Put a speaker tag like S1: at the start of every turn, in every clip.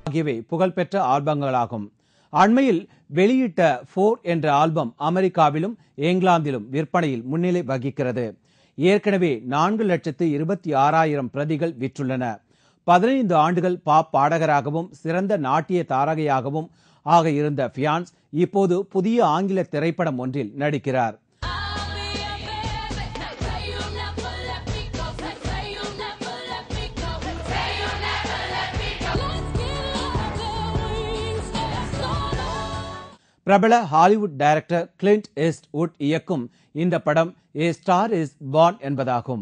S1: ஆகியவை புகழ்பெற்ற ஆல்பங்களாகும் அண்மையில் வெளியிட்ட ஃபோர் என்ற ஆல்பம் அமெரிக்காவிலும் இங்கிலாந்திலும் விற்பனையில் முன்னிலை வகிக்கிறது ஏற்கனவே நான்கு லட்சத்து இருபத்தி ஆறாயிரம் பிரதிகள் விற்றுள்ளன பதினைந்து ஆண்டுகள் பாப் பாடகராகவும் சிறந்த நாட்டிய தாரகையாகவும் ஆக இருந்த ஃபியான்ஸ் இப்போது புதிய ஆங்கில திரைப்படம் ஒன்றில் நடிக்கிறார் பிரபல Hollywood director Clint Eastwood இயக்கும் இந்த படம் ஏ ஸ்டார் இஸ் பார்ன் என்பதாகும்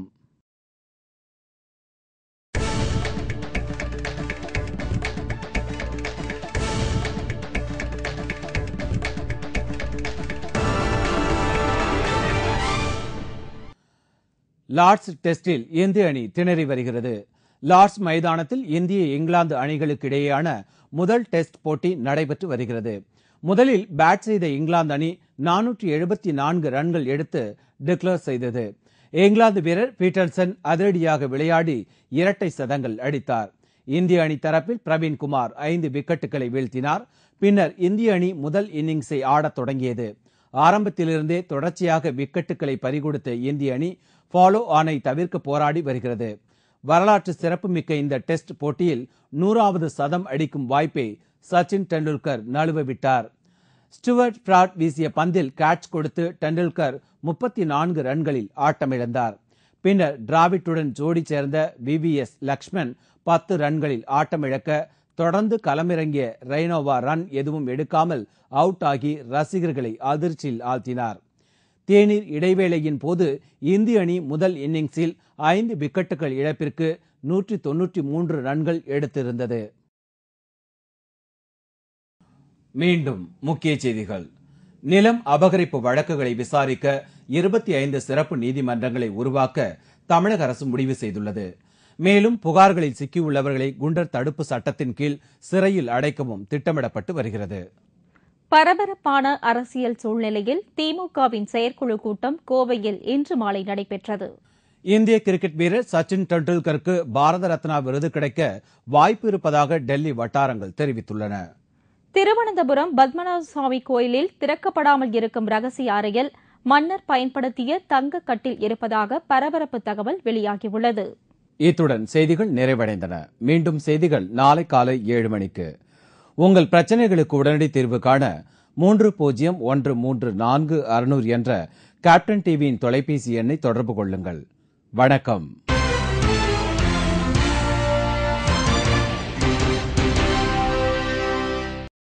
S1: லார்ட்ஸ் டெஸ்டில் இந்திய அணி திணறி வருகிறது லார்ட்ஸ் மைதானத்தில் இந்திய இங்கிலாந்து அணிகளுக்கு இடையேயான முதல் டெஸ்ட் போட்டி நடைபெற்று வருகிறது முதலில் பேட் செய்த இங்கிலாந்து அணி நானூற்றி எழுபத்தி நான்கு ரன்கள் எடுத்து டிக்ளேர் செய்தது இங்கிலாந்து வீரர் பீட்டர்சன் அதிரடியாக விளையாடி இரட்டை சதங்கள் அடித்தார் இந்திய அணி தரப்பில் பிரவீன் குமார் ஐந்து விக்கெட்டுகளை வீழ்த்தினார் பின்னர் இந்திய அணி முதல் இன்னிங்ஸை ஆடத் தொடங்கியது ஆரம்பத்திலிருந்தே தொடர்ச்சியாக விக்கெட்டுகளை பறிகொடுத்த இந்திய அணி ஃபாலோ ஆனை தவிர்க்க போராடி வருகிறது வரலாற்று சிறப்புமிக்க இந்த டெஸ்ட் போட்டியில் நூறாவது சதம் அடிக்கும் வாய்ப்பை சச்சின் டெண்டுல்கர் நழுவ விட்டார் ஸ்டுவர்ட் பிராட் வீசிய பந்தில் கேட்ச் கொடுத்து டெண்டுல்கர் முப்பத்தி நான்கு ரன்களில் ஆட்டமிழந்தார் பின்னர் டிராவிட்டுடன் ஜோடி சேர்ந்த விவிஎஸ் லக்ஷ்மண் பத்து ரன்களில் ஆட்டமிழக்க தொடர்ந்து களமிறங்கிய ரெய்னோவா ரன் எதுவும் எடுக்காமல் அவுட் ஆகி ரசிகர்களை அதிர்ச்சியில் ஆழ்த்தினார் தேநீர் இடைவேளையின் போது இந்திய அணி முதல் இன்னிங்ஸில் ஐந்து விக்கெட்டுகள் இழப்பிற்கு நூற்றி தொன்னூற்றி மூன்று ரன்கள் எடுத்திருந்தது மீண்டும் முக்கிய செய்திகள் நிலம் அபகரிப்பு வழக்குகளை விசாரிக்க இருபத்தி ஐந்து சிறப்பு நீதிமன்றங்களை உருவாக்க தமிழக அரசு முடிவு செய்துள்ளது மேலும் புகார்களில் சிக்கியுள்ளவர்களை குண்டர் தடுப்பு சட்டத்தின் கீழ் சிறையில் அடைக்கவும் திட்டமிடப்பட்டு வருகிறது
S2: பரபரப்பான அரசியல் சூழ்நிலையில் திமுகவின் செயற்குழு கூட்டம் கோவையில் இன்று மாலை நடைபெற்றது
S1: இந்திய கிரிக்கெட் வீரர் சச்சின் டெண்டுல்கருக்கு பாரத ரத்னா விருது கிடைக்க வாய்ப்பு இருப்பதாக டெல்லி வட்டாரங்கள் தெரிவித்துள்ளன
S2: திருவனந்தபுரம் பத்மநாப சுவாமி கோயிலில் திறக்கப்படாமல் இருக்கும் ரகசிய அறையில் மன்னர் பயன்படுத்திய தங்க கட்டில் இருப்பதாக பரபரப்பு தகவல் வெளியாகியுள்ளது
S1: இத்துடன் செய்திகள் நிறைவடைந்தன மீண்டும் செய்திகள் நாளை காலை ஏழு மணிக்கு உங்கள் பிரச்சனைகளுக்கு உடனடி தீர்வு காண மூன்று பூஜ்ஜியம் ஒன்று மூன்று நான்கு அறுநூறு என்ற கேப்டன் டிவியின் தொலைபேசி எண்ணை தொடர்பு கொள்ளுங்கள் வணக்கம்